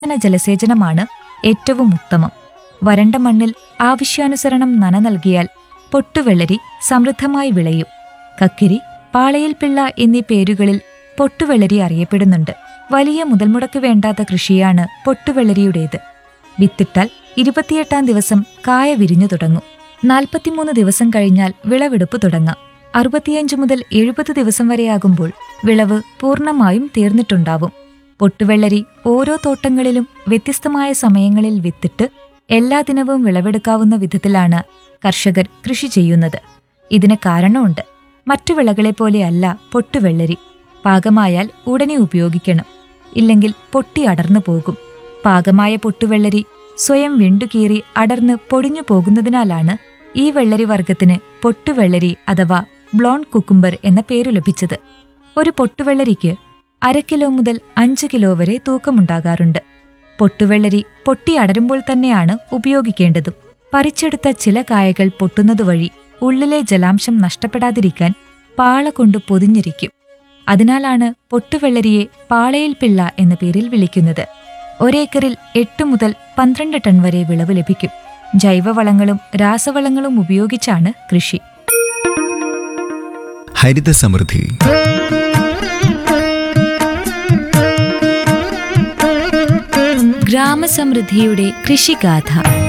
ന ജലസേചനമാണ് ഏറ്റവും ഉത്തമം വരണ്ട മണ്ണിൽ ആവശ്യാനുസരണം നന നൽകിയാൽ പൊട്ടുവെള്ളരി സമൃദ്ധമായി വിളയും കക്കിരി പാളയിൽപ്പിള്ള എന്നീ പേരുകളിൽ പൊട്ടുവെള്ളരി അറിയപ്പെടുന്നുണ്ട് വലിയ മുതൽമുടക്ക് വേണ്ടാത്ത കൃഷിയാണ് പൊട്ടുവെള്ളരിയുടേത് വിത്തിട്ടാൽ ഇരുപത്തിയെട്ടാം ദിവസം കായ വിരിഞ്ഞു തുടങ്ങും നാൽപ്പത്തിമൂന്ന് ദിവസം കഴിഞ്ഞാൽ വിളവെടുപ്പ് തുടങ്ങാം അറുപത്തിയഞ്ച് മുതൽ എഴുപത് ദിവസം വരെയാകുമ്പോൾ വിളവ് പൂർണ്ണമായും തീർന്നിട്ടുണ്ടാവും പൊട്ടുവെള്ളരി ഓരോ തോട്ടങ്ങളിലും വ്യത്യസ്തമായ സമയങ്ങളിൽ വിത്തിട്ട് എല്ലാ ദിനവും വിളവെടുക്കാവുന്ന വിധത്തിലാണ് കർഷകർ കൃഷി ചെയ്യുന്നത് ഇതിന് കാരണമുണ്ട് മറ്റു വിളകളെ പോലെയല്ല പൊട്ടുവെള്ളരി പാകമായാൽ ഉടനെ ഉപയോഗിക്കണം ഇല്ലെങ്കിൽ പൊട്ടി അടർന്നു പോകും പാകമായ പൊട്ടുവെള്ളരി സ്വയം വിണ്ടുകീറി അടർന്ന് പൊടിഞ്ഞു പോകുന്നതിനാലാണ് ഈ വെള്ളരി വർഗത്തിന് പൊട്ടുവെള്ളരി അഥവാ ബ്ലോൺ കുക്കുംബർ എന്ന പേരു ലഭിച്ചത് ഒരു പൊട്ടുവെള്ളരിക്ക് അര കിലോ മുതൽ അഞ്ച് കിലോ വരെ തൂക്കമുണ്ടാകാറുണ്ട് പൊട്ടുവെള്ളരി പൊട്ടി അടരുമ്പോൾ തന്നെയാണ് ഉപയോഗിക്കേണ്ടതും പറിച്ചെടുത്ത ചില കായകൾ പൊട്ടുന്നതുവഴി ഉള്ളിലെ ജലാംശം നഷ്ടപ്പെടാതിരിക്കാൻ പാള കൊണ്ട് പൊതിഞ്ഞിരിക്കും അതിനാലാണ് പൊട്ടുവെള്ളരിയെ പാളയിൽ പിള്ള എന്ന പേരിൽ വിളിക്കുന്നത് ഒരേക്കറിൽ എട്ട് മുതൽ പന്ത്രണ്ട് ടൺ വരെ വിളവ് ലഭിക്കും ജൈവവളങ്ങളും രാസവളങ്ങളും ഉപയോഗിച്ചാണ് കൃഷി ഹരിത സമൃദ്ധി ഗ്രാമസമൃദ്ധിയുടെ കൃഷിഗാഥ